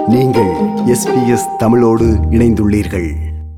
நீங்கள் எஸ்பிஎஸ் தமிழோடு இணைந்துள்ளீர்கள்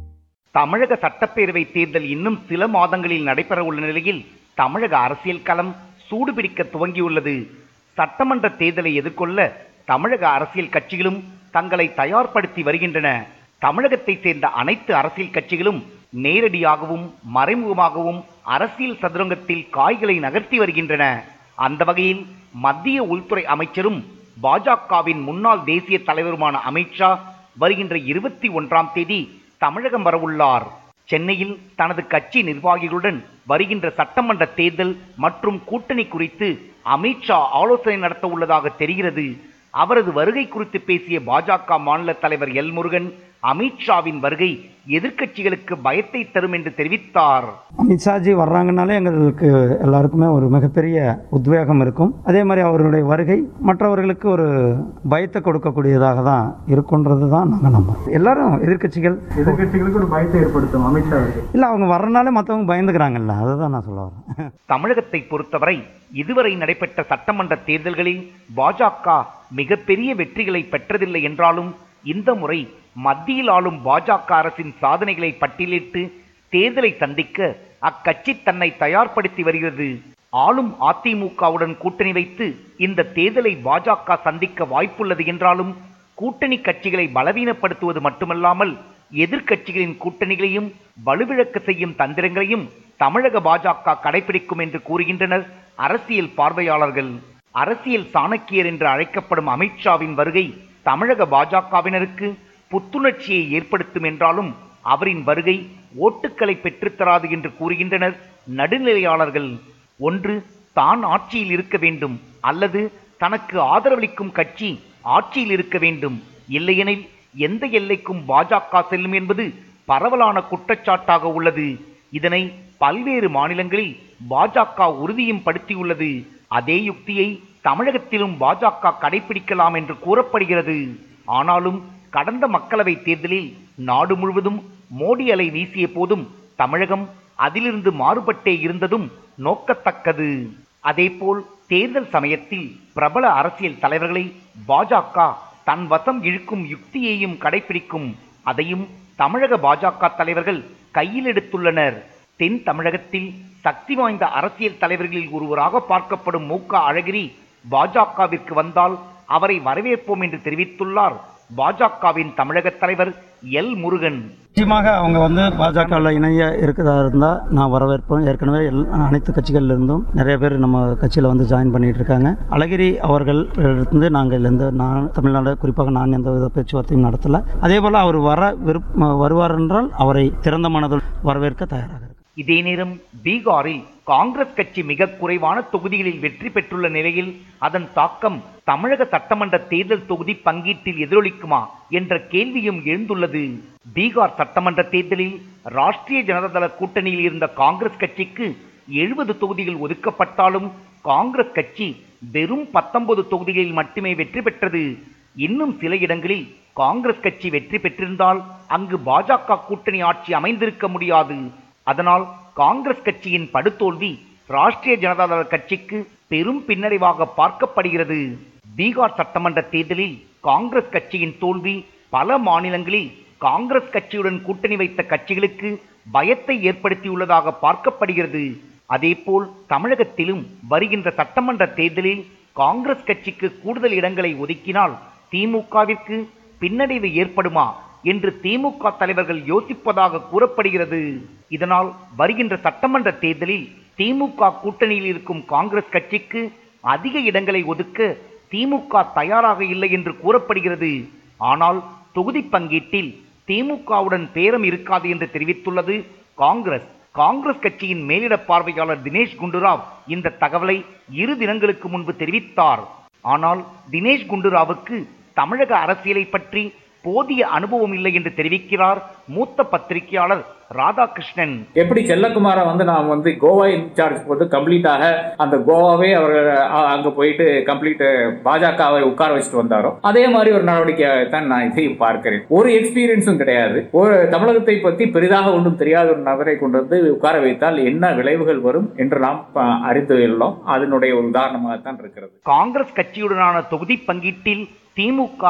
தமிழக சட்டப்பேரவை தேர்தல் இன்னும் சில மாதங்களில் நடைபெற உள்ள நிலையில் தமிழக அரசியல் களம் சூடுபிடிக்க துவங்கியுள்ளது சட்டமன்ற தேர்தலை எதிர்கொள்ள தமிழக அரசியல் கட்சிகளும் தங்களை தயார்படுத்தி வருகின்றன தமிழகத்தை சேர்ந்த அனைத்து அரசியல் கட்சிகளும் நேரடியாகவும் மறைமுகமாகவும் அரசியல் சதுரங்கத்தில் காய்களை நகர்த்தி வருகின்றன அந்த வகையில் மத்திய உள்துறை அமைச்சரும் பாஜகவின் முன்னாள் தேசிய தலைவருமான அமித்ஷா வருகின்ற இருபத்தி ஒன்றாம் தேதி தமிழகம் வரவுள்ளார் சென்னையில் தனது கட்சி நிர்வாகிகளுடன் வருகின்ற சட்டமன்ற தேர்தல் மற்றும் கூட்டணி குறித்து அமித்ஷா ஆலோசனை நடத்த உள்ளதாக தெரிகிறது அவரது வருகை குறித்து பேசிய பாஜக மாநில தலைவர் எல் முருகன் அமித்ஷாவின் வருகை எதிர்க்கட்சிகளுக்கு பயத்தை தரும் என்று தெரிவித்தார் அமித்ஷாஜி வர்றாங்கனாலே எங்களுக்கு எல்லாருக்குமே ஒரு மிகப்பெரிய உத்வேகம் இருக்கும் அதே மாதிரி அவர்களுடைய வருகை மற்றவர்களுக்கு ஒரு பயத்தை கொடுக்கக்கூடியதாக தான் இருக்குன்றது தான் நாங்கள் நம்புறோம் எல்லாரும் எதிர்க்கட்சிகள் எதிர்கட்சிகளுக்கு ஒரு பயத்தை ஏற்படுத்தும் அமித்ஷா அவர்கள் இல்லை அவங்க வர்றனாலே மற்றவங்க பயந்துக்கிறாங்கல்ல அதை தான் நான் சொல்ல வரேன் தமிழகத்தை பொறுத்தவரை இதுவரை நடைபெற்ற சட்டமன்ற தேர்தல்களில் பாஜக மிகப்பெரிய வெற்றிகளை பெற்றதில்லை என்றாலும் இந்த முறை மத்தியில் ஆளும் பாஜக அரசின் சாதனைகளை பட்டியலிட்டு தேர்தலை சந்திக்க அக்கட்சி தன்னை தயார்படுத்தி வருகிறது ஆளும் அதிமுகவுடன் கூட்டணி வைத்து இந்த தேர்தலை பாஜக சந்திக்க வாய்ப்புள்ளது என்றாலும் கூட்டணி கட்சிகளை பலவீனப்படுத்துவது மட்டுமல்லாமல் எதிர்க்கட்சிகளின் கூட்டணிகளையும் வலுவிழக்க செய்யும் தந்திரங்களையும் தமிழக பாஜக கடைபிடிக்கும் என்று கூறுகின்றனர் அரசியல் பார்வையாளர்கள் அரசியல் சாணக்கியர் என்று அழைக்கப்படும் அமித்ஷாவின் வருகை தமிழக பாஜகவினருக்கு புத்துணர்ச்சியை ஏற்படுத்தும் என்றாலும் அவரின் வருகை ஓட்டுக்களை பெற்றுத்தராது என்று கூறுகின்றனர் நடுநிலையாளர்கள் ஒன்று தான் ஆட்சியில் இருக்க வேண்டும் அல்லது தனக்கு ஆதரவளிக்கும் கட்சி ஆட்சியில் இருக்க வேண்டும் இல்லையெனில் எந்த எல்லைக்கும் பாஜக செல்லும் என்பது பரவலான குற்றச்சாட்டாக உள்ளது இதனை பல்வேறு மாநிலங்களில் பாஜக உறுதியும் படுத்தியுள்ளது அதே யுக்தியை தமிழகத்திலும் பாஜக கடைபிடிக்கலாம் என்று கூறப்படுகிறது ஆனாலும் கடந்த மக்களவை தேர்தலில் நாடு முழுவதும் மோடி அலை வீசிய போதும் தமிழகம் அதிலிருந்து மாறுபட்டே இருந்ததும் நோக்கத்தக்கது அதேபோல் தேர்தல் சமயத்தில் பிரபல அரசியல் தலைவர்களை பாஜக தன் வசம் இழுக்கும் யுக்தியையும் கடைபிடிக்கும் அதையும் தமிழக பாஜக தலைவர்கள் கையில் எடுத்துள்ளனர் தென் தமிழகத்தில் சக்தி வாய்ந்த அரசியல் தலைவர்களில் ஒருவராக பார்க்கப்படும் மு க அழகிரி பாஜகவிற்கு வந்தால் அவரை வரவேற்போம் என்று தெரிவித்துள்ளார் பாஜகவின் தமிழக தலைவர் எல் முருகன் நிச்சயமாக அவங்க வந்து பாஜகவில் இணைய இருக்கிறதா இருந்தால் நான் வரவேற்பேன் ஏற்கனவே எல் அனைத்து கட்சிகள்ல இருந்தும் நிறைய பேர் நம்ம கட்சியில் வந்து ஜாயின் பண்ணிட்டு இருக்காங்க அழகிரி அவர்கள் இருந்து நாங்கள் எந்த நான் தமிழ்நாடு குறிப்பாக நான் எந்த வித பேச்சுவார்த்தையும் நடத்தலை அதே போல் அவர் வர விருப்ப வருவார் என்றால் அவரை திறந்த மனதில் வரவேற்க தயாராக இருக்கிறேன். இதே நேரம் பீகாரில் காங்கிரஸ் கட்சி மிக குறைவான தொகுதிகளில் வெற்றி பெற்றுள்ள நிலையில் அதன் தாக்கம் தமிழக சட்டமன்ற தேர்தல் தொகுதி பங்கீட்டில் எதிரொலிக்குமா என்ற கேள்வியும் எழுந்துள்ளது பீகார் சட்டமன்ற தேர்தலில் ராஷ்டிரிய ஜனதாதள கூட்டணியில் இருந்த காங்கிரஸ் கட்சிக்கு எழுபது தொகுதிகள் ஒதுக்கப்பட்டாலும் காங்கிரஸ் கட்சி வெறும் பத்தொன்பது தொகுதிகளில் மட்டுமே வெற்றி பெற்றது இன்னும் சில இடங்களில் காங்கிரஸ் கட்சி வெற்றி பெற்றிருந்தால் அங்கு பாஜக கூட்டணி ஆட்சி அமைந்திருக்க முடியாது அதனால் காங்கிரஸ் கட்சியின் படுதோல்வி ராஷ்டிரிய ஜனதாதள கட்சிக்கு பெரும் பின்னடைவாக பார்க்கப்படுகிறது பீகார் சட்டமன்ற தேர்தலில் காங்கிரஸ் கட்சியின் தோல்வி பல மாநிலங்களில் காங்கிரஸ் கட்சியுடன் கூட்டணி வைத்த கட்சிகளுக்கு பயத்தை ஏற்படுத்தியுள்ளதாக பார்க்கப்படுகிறது அதேபோல் தமிழகத்திலும் வருகின்ற சட்டமன்ற தேர்தலில் காங்கிரஸ் கட்சிக்கு கூடுதல் இடங்களை ஒதுக்கினால் திமுகவிற்கு பின்னடைவு ஏற்படுமா என்று திமுக தலைவர்கள் யோசிப்பதாக கூறப்படுகிறது இதனால் வருகின்ற சட்டமன்ற தேர்தலில் திமுக கூட்டணியில் இருக்கும் காங்கிரஸ் கட்சிக்கு அதிக இடங்களை ஒதுக்க திமுக தயாராக இல்லை என்று கூறப்படுகிறது ஆனால் தொகுதி பங்கீட்டில் திமுகவுடன் பேரம் இருக்காது என்று தெரிவித்துள்ளது காங்கிரஸ் காங்கிரஸ் கட்சியின் மேலிட பார்வையாளர் தினேஷ் குண்டுராவ் இந்த தகவலை இரு தினங்களுக்கு முன்பு தெரிவித்தார் ஆனால் தினேஷ் குண்டுராவுக்கு தமிழக அரசியலை பற்றி போதிய அனுபவம் இல்லை என்று தெரிவிக்கிறார் மூத்த பத்திரிகையாளர் ராதாகிருஷ்ணன் எப்படி செல்லக்குமாரை வந்து நான் வந்து கோவா இன்சார்ஜ் போட்டு கம்ப்ளீட்டாக அந்த கோவாவே அவர் அ- அங்க போயிட்டு கம்ப்ளீட் பாஜகவை உட்கார வச்சுட்டு வந்தாரோ அதே மாதிரி ஒரு நடவடிக்கையை தான் நான் இதை பார்க்கிறேன் ஒரு எக்ஸ்பீரியன்ஸும் கிடையாது ஒரு தமிழகத்தை பத்தி பெரிதாக ஒன்றும் தெரியாத ஒரு நபரை கொண்டு வந்து உட்கார வைத்தால் என்ன விளைவுகள் வரும் என்று நாம் ப- அறிந்து உள்ளோம் அதனுடைய ஒரு உதாரணமாகத்தான் இருக்கிறது காங்கிரஸ் கட்சியுடனான தொகுதி பங்கீட்டில் திமுக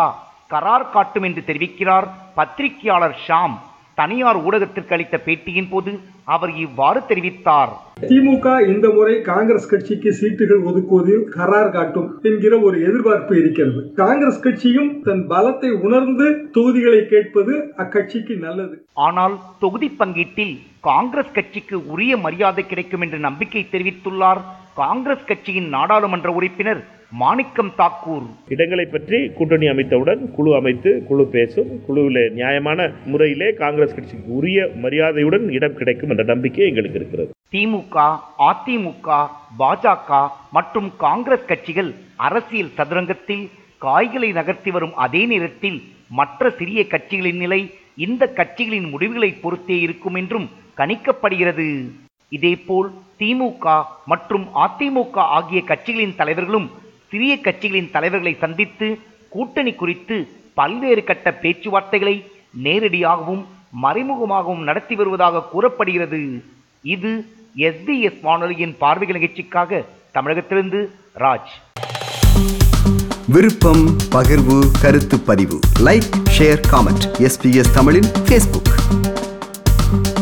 கரார் காட்டும் என்று தெரிவிக்கிறார் பத்திரிகையாளர் ஷாம் தனியார் ஊடகத்திற்கு அளித்த பேட்டியின் போது அவர் இவ்வாறு தெரிவித்தார் திமுக இந்த முறை காங்கிரஸ் கட்சிக்கு சீட்டுகள் ஒதுக்குவதில் கரார் காட்டும் என்கிற ஒரு எதிர்பார்ப்பு இருக்கிறது காங்கிரஸ் கட்சியும் தன் பலத்தை உணர்ந்து தொகுதிகளை கேட்பது அக்கட்சிக்கு நல்லது ஆனால் தொகுதி பங்கீட்டில் காங்கிரஸ் கட்சிக்கு உரிய மரியாதை கிடைக்கும் என்று நம்பிக்கை தெரிவித்துள்ளார் காங்கிரஸ் கட்சியின் நாடாளுமன்ற உறுப்பினர் மாணிக்கம் தாக்கூர் இடங்களை பற்றி கூட்டணி அமைத்தவுடன் குழு அமைத்து குழு பேசும் குழுவிலே நியாயமான முறையிலே காங்கிரஸ் கட்சிக்கு உரிய மரியாதையுடன் இடம் கிடைக்கும் என்ற நம்பிக்கை எங்களுக்கு இருக்கிறது திமுக அதிமுக பாஜக மற்றும் காங்கிரஸ் கட்சிகள் அரசியல் சதுரங்கத்தில் காய்களை நகர்த்தி வரும் அதே நேரத்தில் மற்ற சிறிய கட்சிகளின் நிலை இந்த கட்சிகளின் முடிவுகளை பொறுத்தே இருக்கும் என்றும் கணிக்கப்படுகிறது இதேபோல் திமுக மற்றும் அதிமுக ஆகிய கட்சிகளின் தலைவர்களும் சிறிய கட்சிகளின் தலைவர்களை சந்தித்து கூட்டணி குறித்து பல்வேறு கட்ட பேச்சுவார்த்தைகளை நேரடியாகவும் மறைமுகமாகவும் நடத்தி வருவதாக கூறப்படுகிறது இது எஸ்பிஎஸ் வானொலியின் பார்வைகள் நிகழ்ச்சிக்காக தமிழகத்திலிருந்து ராஜ் விருப்பம் பகிர்வு கருத்து பதிவு லைக் ஷேர் காமெண்ட் எஸ்பிஎஸ் தமிழின் ஃபேஸ்புக்